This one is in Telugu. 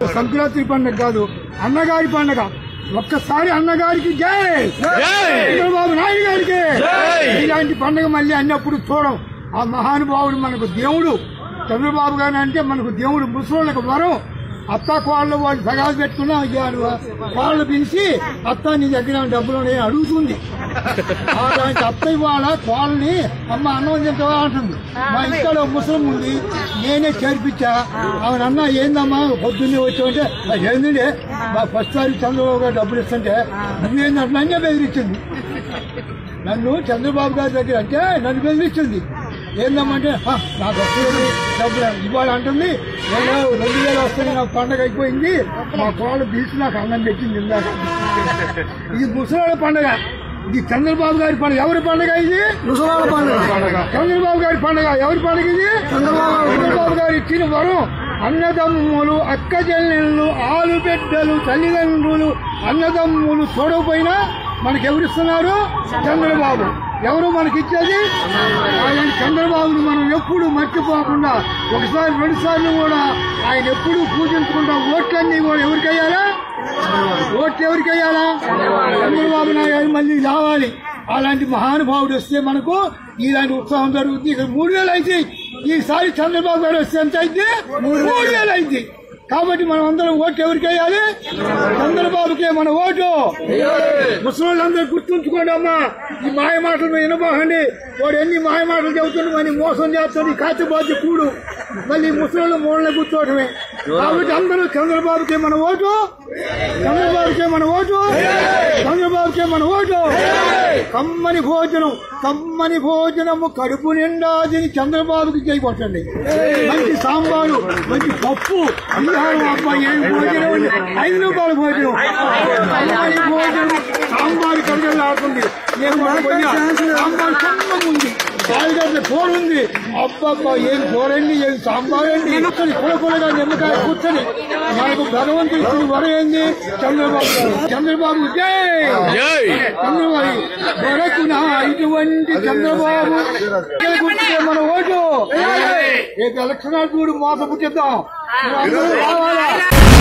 సంక్రాంతి పండుగ కాదు అన్నగారి పండుగ ఒక్కసారి అన్నగారికి జై చంద్రబాబు నాయుడు గారికి ఇలాంటి పండుగ మళ్ళీ అన్నప్పుడు చూడం ఆ మహానుభావుడు మనకు దేవుడు చంద్రబాబు గారు అంటే మనకు దేవుడు ముసలోళ్ళకి వరం అత్త కోళ్ళ వాళ్ళు సగాలు పెట్టుకున్నా ఇయ్యాడు కోళ్ళు పిలిచి అత్త నీ దగ్గర డబ్బులు ఉన్నాయని అడుగుతుంది అలాంటి అత్తయ్య వాళ్ళ కోళ్ళని అమ్మ అన్నం తింటావా అంటుంది మా ఇంట్లో ముసలం ఉంది నేనే చేర్పించా ఆమె అన్న ఏందమ్మా పొద్దున్నే వచ్చావంటే "ఆ, ఏందండి మా ఫస్ట్ సారి చంద్రబాబు గారు డబ్బులు ఇస్తుంటే నువ్వేంది అట్లా అన్నీ బెదిరించింది నన్ను చంద్రబాబు గారి దగ్గర అంటే నన్ను బెదిరించింది ఏందమ్మంటే "హ, నాకు వస్తుంది డబ్బులు ఇవాళ అంటుంది నేను రెండు వేలు వస్తుంది నాకు పండగ అయిపోయింది మా కోళ్ళు బీచ్ నాకు అన్నం పెట్టింది ఇందాక ఇది ముసలాళ్ళ పండగ ఇది చంద్రబాబు గారి పండుగ ఎవరి పండుగ ఇది ముసలాళ్ళ పండుగ చంద్రబాబు గారి పండుగ ఎవరి పండుగ ఇది చంద్రబాబు గారు ఇచ్చిన వరం అన్నదమ్ములు అక్క చెల్లెళ్ళు ఆలు బిడ్డలు తల్లిదండ్రులు అన్నదమ్ములు చూడకపోయినా మనకి ఎవరిస్తున్నారు చంద్రబాబు ఎవరు మనకి ఇచ్చేది ఆయన చంద్రబాబుని మనం ఎప్పుడు మర్చిపోకుండా ఒకసారి రెండు సార్లు కూడా ఆయన ఎప్పుడు పూజించకుండా ఓట్లన్నీ కూడా ఎవరికి వేయాలా ఓట్లు ఎవరికి వేయాలా చంద్రబాబు నాయుడు మళ్ళీ రావాలి అలాంటి మహానుభావుడు వస్తే మనకు ఇలాంటి ఉత్సాహం జరుగుతుంది ఇక్కడ మూడు వేలు అయితే ఈసారి చంద్రబాబు గారు వస్తే ఎంత అయింది మూడు వేలు అయింది కాబట్టి మనం అందరం ఓటు ఎవరికి వేయాలి చంద్రబాబుకే మన ఓటు ముసలోళ్ళందరూ గుర్తుంచుకోండి అమ్మా ఈ మాయ మాటలు మీద వినబోకండి వాడు ఎన్ని మాయ మాటలు చెబుతుండు మని మోసం చేస్తుంది కాచిబాజీ కూడు మళ్ళీ ముసలోళ్ళ మూలన కూర్చోవటమే కాబట్టి అందరూ చంద్రబాబుకే మన ఓటు చంద్రబాబుకే మన ఓటు చంద్రబాబుకే మన ఓటు కమ్మని భోజనం కమ్మని భోజనము కడుపు నిండా తిని చంద్రబాబుకి చేయబట్టండి మంచి సాంబారు మంచి పప్పు బియ్యం అబ్బాయి ఏం భోజనం అండి ఐదు రూపాయల భోజనం కమ్మని భోజనం సాంబారు కడుగలు ఆడుతుంది సాంబారు కమ్మగా ఉంది కాయగడ్డ కూర ఉంది అబ్బబ్బా ఏం కూరండి ఏం సాంబార్ అండి కూర్చొని కూరకూరగా నిమ్మకాయ కూర్చొని మనకు భగవంతుడు ఇచ్చిన వరం ఏంది చంద్రబాబు గారు. చంద్రబాబు జై చంద్రబాబు దొరకునా ఇటువంటి చంద్రబాబు గుర్తుకే మన ఓటు రేపు ఎలక్షన్ చూడు మోస పుట్టిద్దాం అందరూ రావాలా